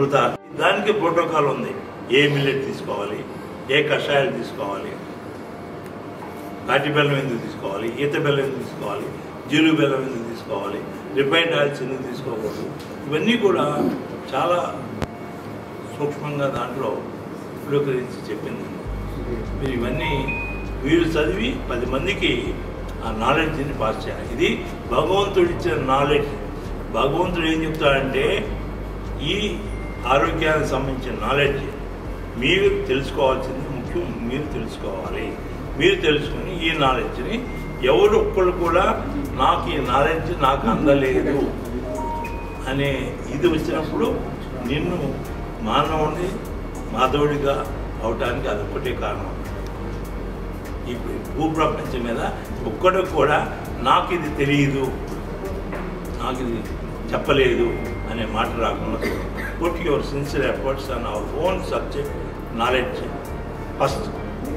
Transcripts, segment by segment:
అమృత దానికి ప్రోటోకాల్ ఉంది ఏ మిల్లెట్ తీసుకోవాలి ఏ కషాయాలు తీసుకోవాలి తాటి బెల్లం ఎందుకు తీసుకోవాలి ఈత బెల్లం ఎందుకు తీసుకోవాలి జీలు బెల్లం ఎందుకు తీసుకోవాలి రిఫైన్డ్ ఆయిల్స్ ఎందుకు తీసుకోకూడదు ఇవన్నీ కూడా చాలా సూక్ష్మంగా దాంట్లో ఉపయోగించి చెప్పింది మీరు ఇవన్నీ మీరు చదివి పది మందికి ఆ నాలెడ్జ్ని పాస్ చేయాలి ఇది భగవంతుడు ఇచ్చిన నాలెడ్జ్ భగవంతుడు ఏం చెప్తాడంటే ఈ ఆరోగ్యానికి సంబంధించిన నాలెడ్జ్ మీరు తెలుసుకోవాల్సింది ముఖ్యం మీరు తెలుసుకోవాలి మీరు తెలుసుకుని ఈ నాలెడ్జ్ని ఎవరు ఒక్కళ్ళు కూడా నాకు ఈ నాలెడ్జ్ నాకు అందలేదు అనే ఇది వచ్చినప్పుడు నిన్ను మానవుని మాధవుడిగా అవటానికి అదొక్కటే కారణం ఈ భూప్రపంచం మీద ఒక్కడు కూడా నాకు ఇది తెలియదు నాకు ఇది చెప్పలేదు అనే మాట రాకుండా put your sincere efforts on our own subject knowledge first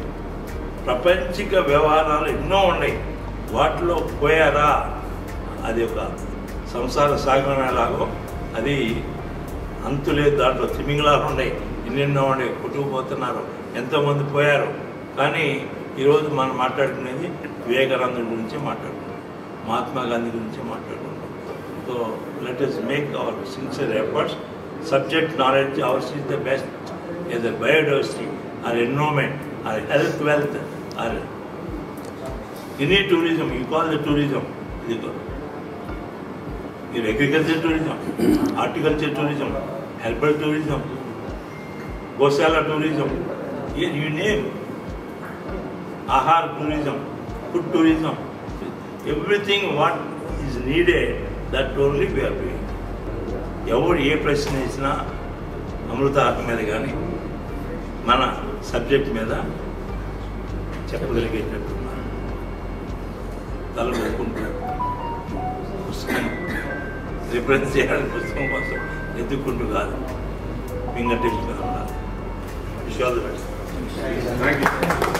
ప్రపంచిక వ్యవహారాలు ఎన్నో ఉన్నాయి వాటిలో పోయారా అది ఒక సంసార సాగరం ఎలాగో అది అంతులేదు దాంట్లో తిమింగళాలు ఉన్నాయి ఎన్నెన్నో ఉన్నాయి కొట్టుకుపోతున్నారు ఎంతోమంది పోయారు కానీ ఈరోజు మనం మాట్లాడుకునేది వివేకానందుడి గురించి మాట్లాడుకున్నాం మహాత్మా గాంధీ గురించి మాట్లాడుకున్నాం so let us make our sincere efforts subject knowledge ours is the best as biodiversity or environment or health wealth or any tourism you call the tourism ఇది మీరు agriculture tourism horticulture tourism herbal tourism goshala tourism you name aahar tourism food tourism everything what is needed that only we are doing ఎవరు ఏ ప్రశ్న ఇచ్చినా అమృత ఆత్మ మీద కానీ మన సబ్జెక్ట్ మీద చెప్పగలిగేటట్టున్నారు తల ఒప్పుకుంటూ పుస్తకం రిఫరెన్స్ చేయాలని పుస్తకం కోసం ఎత్తుక్కుంటూ కాదు ఫింగర్ టిప్స్ మీద ఉండాలి విషయాలు థ్యాంక్ యూ